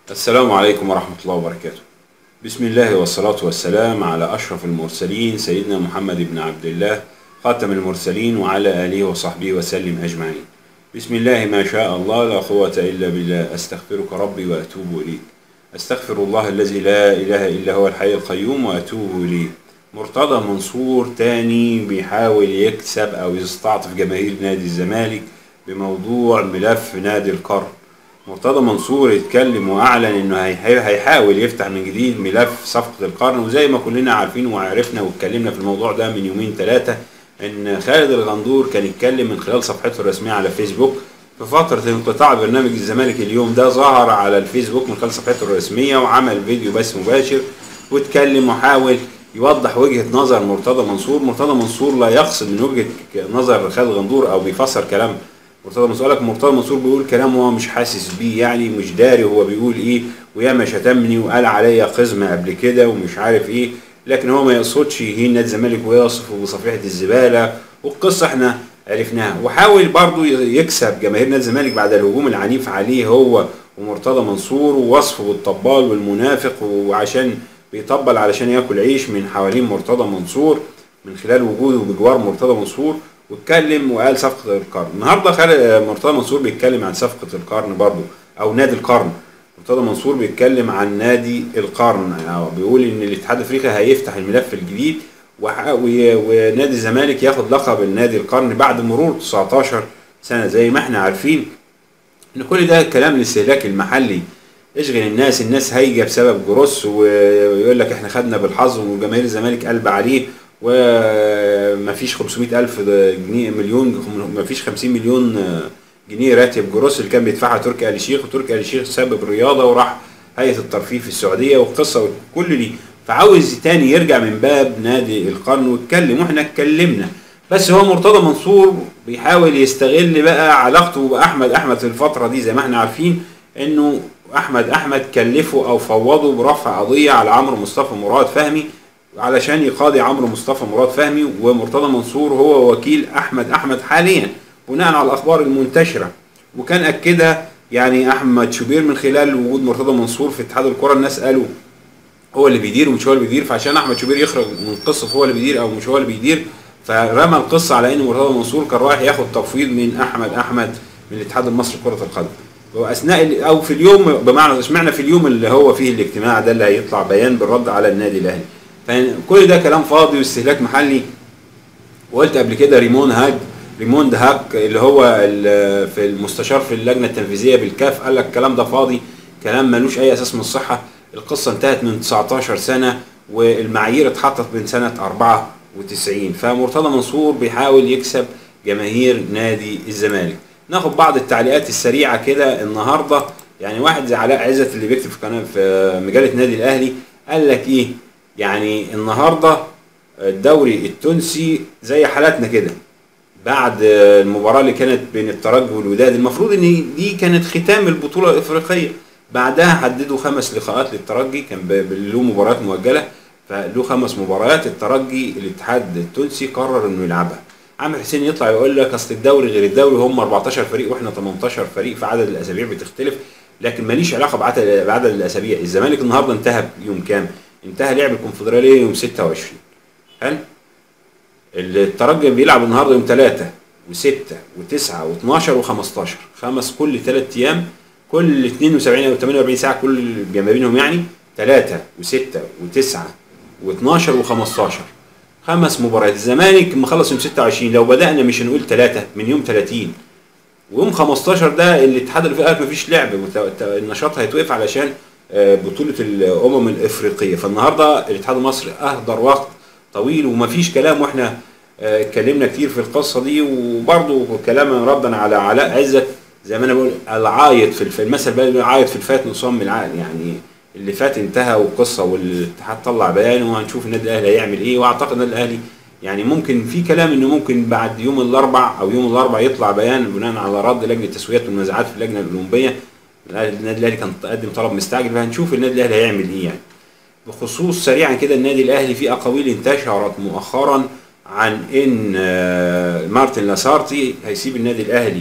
السلام عليكم ورحمة الله وبركاته بسم الله والصلاة والسلام على أشرف المرسلين سيدنا محمد بن عبد الله خاتم المرسلين وعلى آله وصحبه وسلم أجمعين بسم الله ما شاء الله لا قوة إلا بالله أستغفرك ربي وأتوب إليك أستغفر الله الذي لا إله إلا هو الحي القيوم وأتوب إليه مرتضى منصور تاني بيحاول يكسب أو يستعطف جماهير نادي الزمالك بموضوع ملف نادي القرن مرتضى منصور اتكلم واعلن انه هي- هيحاول يفتح من جديد ملف صفقه القرن وزي ما كلنا عارفين وعرفنا واتكلمنا في الموضوع ده من يومين ثلاثه ان خالد الغندور كان يتكلم من خلال صفحته الرسميه على فيسبوك في فترة انقطاع برنامج الزمالك اليوم ده ظهر على الفيسبوك من خلال صفحته الرسمية وعمل فيديو بث مباشر واتكلم وحاول يوضح وجهة نظر مرتضى منصور مرتضى منصور لا يقصد من وجهة نظر خالد غندور او بيفسر كلام مرتضى منصور قال لك مرتضى منصور بيقول كلام هو مش حاسس بيه يعني مش داري هو بيقول ايه وياما شتمني وقال عليا قزمة قبل كده ومش عارف ايه لكن هو ما يقصدش يهين نادي الزمالك ويصفه بصفيحة الزبالة والقصة احنا عرفناها وحاول برضو يكسب جماهير نادي الزمالك بعد الهجوم العنيف عليه هو ومرتضى منصور ووصفه بالطبال والمنافق وعشان بيطبل علشان ياكل عيش من حوالين مرتضى منصور من خلال وجوده بجوار مرتضى منصور واتكلم وقال صفقة القرن النهارده خالد مرتضى منصور بيتكلم عن صفقة القرن برضو او نادي القرن مرتضى منصور بيتكلم عن نادي القرن أو بيقول ان الاتحاد الافريقي هيفتح الملف الجديد وح- وي- ونادي الزمالك ياخد لقب النادي القرن بعد مرور 19 سنة زي ما احنا عارفين ان كل ده كلام الاستهلاك المحلي اشغل الناس الناس هايجه بسبب جروس ويقول لك احنا خدنا بالحظ وجماهير الزمالك قلب عليه ومفيش 500 الف جنيه مليون مفيش 50 مليون جنيه راتب جروس اللي كان بيدفعها تركي آل الشيخ وتركي آل الشيخ ساب الرياضه وراح هيئه الترفيه في السعوديه والقصه وكل دي فعاوز تاني يرجع من باب نادي القرن واتكلم واحنا اتكلمنا بس هو مرتضى منصور بيحاول يستغل بقى علاقته باحمد احمد في الفتره دي زي ما احنا عارفين انه احمد احمد كلفه او فوضه برفع قضيه على عمرو مصطفى مراد فهمي علشان يقاضي عمرو مصطفى مراد فهمي ومرتضى منصور هو وكيل احمد احمد حاليا بناء على الاخبار المنتشره وكان اكدها يعني احمد شوبير من خلال وجود مرتضى منصور في اتحاد الكره الناس قالوا هو اللي بيدير ومش هو اللي بيدير فعشان احمد شوبير يخرج من قصه هو اللي بيدير او مش هو اللي بيدير فرمى القصه على ان مرتضى منصور كان رايح ياخد تفويض من احمد احمد من الاتحاد المصري لكره القدم واثناء ال- او في اليوم بمعنى اشمعنى في اليوم اللي هو فيه الاجتماع ده اللي هيطلع بيان بالرد على النادي الاهلي فكل ده كلام فاضي واستهلاك محلي وقلت قبل كده ريمون هاج ريموند هاك اللي هو ال- في المستشار في اللجنه التنفيذيه بالكاف قال لك الكلام ده فاضي كلام ملوش اي اساس من الصحه القصه انتهت من 19 سنه والمعايير اتحطت من سنه 94 فمرتضى منصور بيحاول يكسب جماهير نادي الزمالك ناخد بعض التعليقات السريعه كده النهارده يعني واحد زي علاء عزت اللي بيكتب في قناه في مجله نادي الاهلي قال لك ايه يعني النهارده الدوري التونسي زي حالاتنا كده بعد المباراة اللي كانت بين الترجي والوداد المفروض ان دي كانت ختام البطولة الافريقية بعدها حددوا خمس لقاءات للترجي كان ب- ب- له مباريات مؤجلة فله خمس مباريات الترجي الاتحاد التونسي قرر انه يلعبها عامر حسين يطلع يقول لك اصل الدوري غير الدوري هم 14 فريق واحنا 18 فريق فعدد الاسابيع بتختلف لكن ماليش علاقه بعدد بعدد الاسابيع الزمالك النهارده انتهى يوم كام؟ انتهى لعب الكونفدراليه يوم 26 حلو؟ الترجي بيلعب النهارده يوم 3 و6 و9 و12 و15 خمس كل ثلاث ايام كل 72 او 48 ساعه كل جنب بينهم يعني 3 و6 و9 و12 و15 خمس مباريات الزمالك مخلص يوم 26 لو بدانا مش هنقول 3 من يوم 30 ويوم 15 ده الاتحاد اللي قال مفيش لعب وت- وت- النشاط هيتوقف علشان آه، بطوله الامم الافريقيه فالنهارده الاتحاد المصري اهدر وقت طويل ومفيش كلام واحنا آه، اتكلمنا كتير في القصه دي وبرضه كلام ردا على علاء عزت زي ما انا بقول العايط في الف... المثل بقى اللي عايط في الفات نصام من العقل يعني اللي فات انتهى والقصه والاتحاد طلع بيان وهنشوف النادي الاهلي هيعمل ايه واعتقد النادي الاهلي يعني ممكن في كلام انه ممكن بعد يوم الاربع او يوم الاربع يطلع بيان بناء على رد لجنه التسويات والنزاعات في اللجنه الاولمبيه النادي الاهلي كان قدم طلب مستعجل فهنشوف النادي الاهلي هيعمل ايه يعني بخصوص سريعا كده النادي الاهلي في اقاويل انتشرت مؤخرا عن ان آه، مارتن لاسارتي هيسيب النادي الاهلي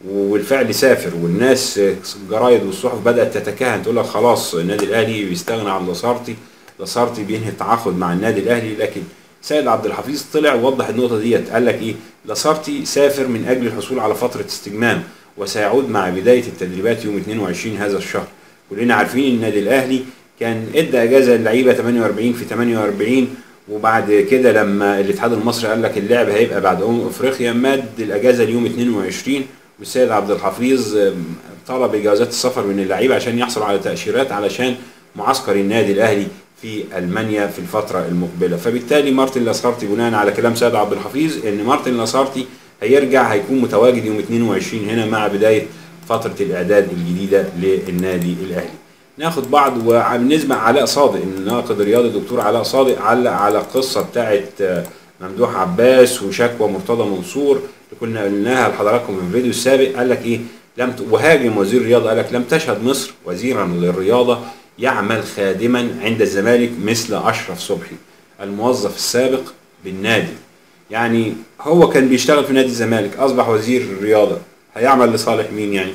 وبالفعل سافر والناس الجرايد والصحف بدات تتكهن تقول لك خلاص النادي الاهلي بيستغنى عن لاسارتي لاسارتي بينهي التعاقد مع النادي الاهلي لكن سيد عبد الحفيظ طلع ووضح النقطه ديت قال لك ايه لاسارتي سافر من اجل الحصول على فتره استجمام وسيعود مع بدايه التدريبات يوم 22 هذا الشهر كلنا عارفين النادي الاهلي كان ادى اجازه للعيبه 48 في 48 وبعد كده لما الاتحاد المصري قال لك اللعب هيبقى بعد امم افريقيا مد الاجازه ليوم 22 والسيد عبد الحفيظ طلب اجازات السفر من اللعيبه عشان يحصلوا على تاشيرات علشان معسكر النادي الاهلي في المانيا في الفتره المقبله فبالتالي مارتن لاسارتي بناء على كلام سيد عبد الحفيظ ان مارتن لاسارتي هيرجع هيكون متواجد يوم 22 هنا مع بدايه فتره الاعداد الجديده للنادي الاهلي ناخد بعض وبالنسبه علاء صادق الناقد الرياضي الدكتور علاء صادق علق على القصه بتاعه ممدوح عباس وشكوى مرتضى منصور اللي كنا قلناها لحضراتكم في الفيديو السابق قال لك ايه لم ت... وهاجم وزير الرياضه قال لك لم تشهد مصر وزيرا للرياضه يعمل خادما عند الزمالك مثل اشرف صبحي الموظف السابق بالنادي يعني هو كان بيشتغل في نادي الزمالك اصبح وزير الرياضه هيعمل لصالح مين يعني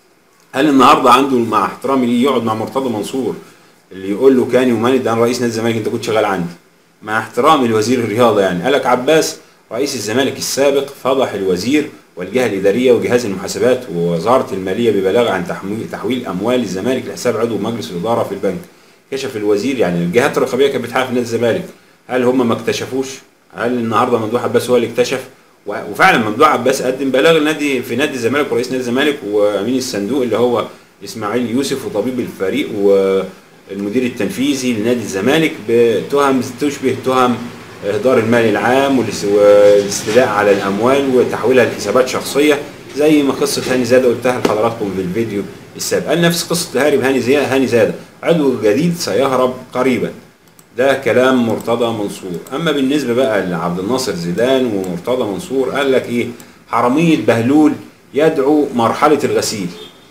هل النهارده عنده مع احترامي ليه يقعد مع مرتضى منصور اللي يقول له كان يوماني ده انا رئيس نادي الزمالك انت كنت شغال عندي مع احترامي لوزير الرياضه يعني قال لك عباس رئيس الزمالك السابق فضح الوزير والجهه الاداريه وجهاز المحاسبات ووزاره الماليه ببلاغ عن تحويل تحويل اموال الزمالك لحساب عضو مجلس الاداره في البنك كشف الوزير يعني الجهات الرقابيه كانت بتحقق في نادي الزمالك هل هم ما اكتشفوش هل النهارده ممدوح عباس هو اللي اكتشف وفعلا ممدوح عباس قدم بلاغ النادي في نادي الزمالك ورئيس نادي الزمالك وامين الصندوق اللي هو اسماعيل يوسف وطبيب الفريق والمدير التنفيذي لنادي الزمالك بتهم تشبه تهم اهدار المال العام والاستيلاء على الاموال وتحويلها لحسابات شخصيه زي ما قصه هاني زاده قلتها لحضراتكم في الفيديو السابق قال نفس قصه هارب هاني زي هاني زاده عضو جديد سيهرب قريبا ده كلام مرتضى منصور اما بالنسبه بقى لعبد الناصر زيدان ومرتضى منصور قال لك ايه حراميه بهلول يدعو مرحله الغسيل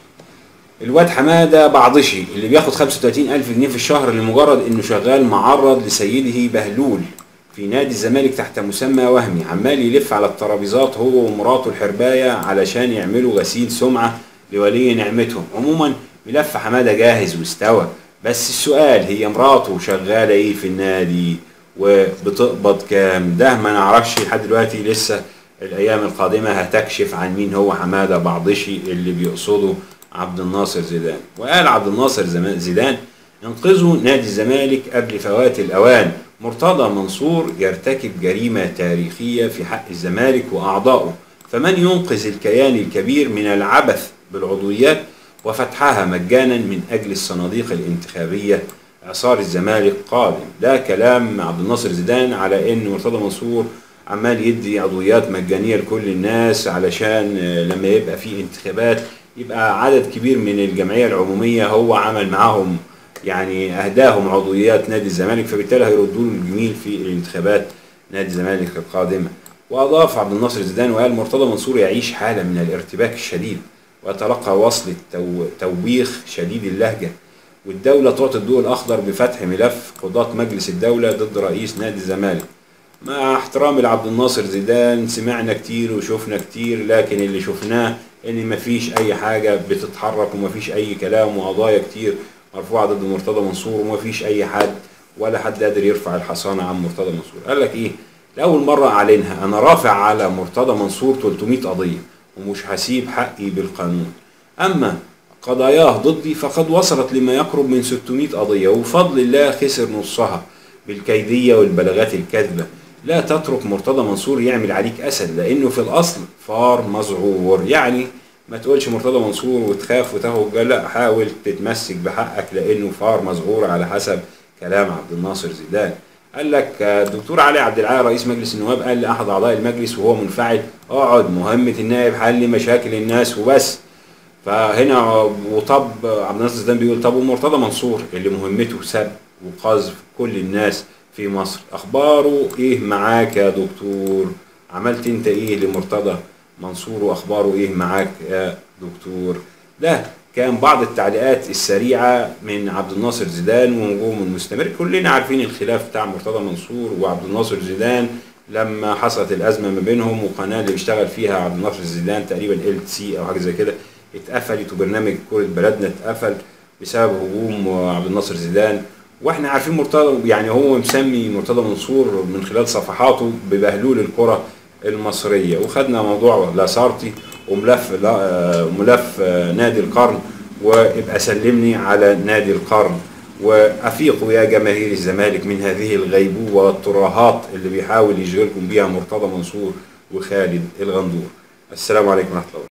الواد حماده بعضشي اللي بياخد 35 ألف جنيه في الشهر لمجرد انه شغال معرض لسيده بهلول في نادي الزمالك تحت مسمى وهمي عمال يلف على الترابيزات هو ومراته الحربايه علشان يعملوا غسيل سمعه لولي نعمتهم عموما ملف حماده جاهز واستوى بس السؤال هي مراته شغاله ايه في النادي وبتقبض كام ده ما نعرفش لحد دلوقتي لسه الايام القادمه هتكشف عن مين هو حماده بعضشي اللي بيقصده عبد الناصر زيدان وقال عبد الناصر زيدان انقذوا نادي الزمالك قبل فوات الاوان مرتضى منصور يرتكب جريمه تاريخيه في حق الزمالك واعضائه فمن ينقذ الكيان الكبير من العبث بالعضويات وفتحها مجانا من اجل الصناديق الانتخابيه اعصار الزمالك قادم ده كلام عبد الناصر زيدان على ان مرتضى منصور عمال يدي عضويات مجانيه لكل الناس علشان لما يبقى في انتخابات يبقى عدد كبير من الجمعيه العموميه هو عمل معاهم يعني اهداهم عضويات نادي الزمالك فبالتالي هيردوا له الجميل في الانتخابات نادي الزمالك القادمه واضاف عبد الناصر زيدان وقال مرتضى منصور يعيش حاله من الارتباك الشديد ويتلقى وصل توبيخ شديد اللهجه والدوله تعطي الضوء الاخضر بفتح ملف قضاه مجلس الدوله ضد رئيس نادي الزمالك مع احترامي لعبد الناصر زيدان سمعنا كتير وشفنا كتير لكن اللي شفناه ان مفيش اي حاجه بتتحرك ومفيش اي كلام وقضايا كتير مرفوعه ضد مرتضى منصور ومفيش اي حد ولا حد قادر يرفع الحصانه عن مرتضى منصور قال لك ايه لاول مره اعلنها انا رافع على مرتضى منصور 300 قضيه ومش هسيب حقي بالقانون اما قضاياه ضدي فقد وصلت لما يقرب من 600 قضيه وبفضل الله خسر نصها بالكيديه والبلاغات الكاذبه لا تترك مرتضى منصور يعمل عليك اسد لانه في الاصل فار مذعور يعني ما تقولش مرتضى منصور وتخاف وتاخد لا حاول تتمسك بحقك لانه فار مذعور على حسب كلام عبد الناصر زيدان قال لك الدكتور علي عبد العال رئيس مجلس النواب قال لاحد اعضاء المجلس وهو منفعل اقعد مهمه النائب حل مشاكل الناس وبس فهنا وطب عبد الناصر زيدان بيقول طب ومرتضى منصور اللي مهمته سب وقذف كل الناس في مصر اخباره ايه معاك يا دكتور عملت انت ايه لمرتضى منصور واخباره ايه معاك يا دكتور ده كان بعض التعليقات السريعة من عبد الناصر زيدان ونجوم المستمر كلنا عارفين الخلاف بتاع مرتضى منصور وعبد الناصر زيدان لما حصلت الازمه ما بينهم وقناه اللي بيشتغل فيها عبد الناصر الزيدان تقريبا ال سي او حاجه زي كده اتقفلت وبرنامج كره بلدنا اتقفل بسبب هجوم عبد الناصر الزيدان واحنا عارفين مرتضى يعني هو مسمي مرتضى منصور من خلال صفحاته ببهلول الكره المصريه وخدنا موضوع لاسارتي وملف لا- ملف نادي القرن وابقى سلمني على نادي القرن وافيقوا يا جماهير الزمالك من هذه الغيبوبه والترهات اللي بيحاول يشغلكم بيها مرتضى منصور وخالد الغندور السلام عليكم ورحمه الله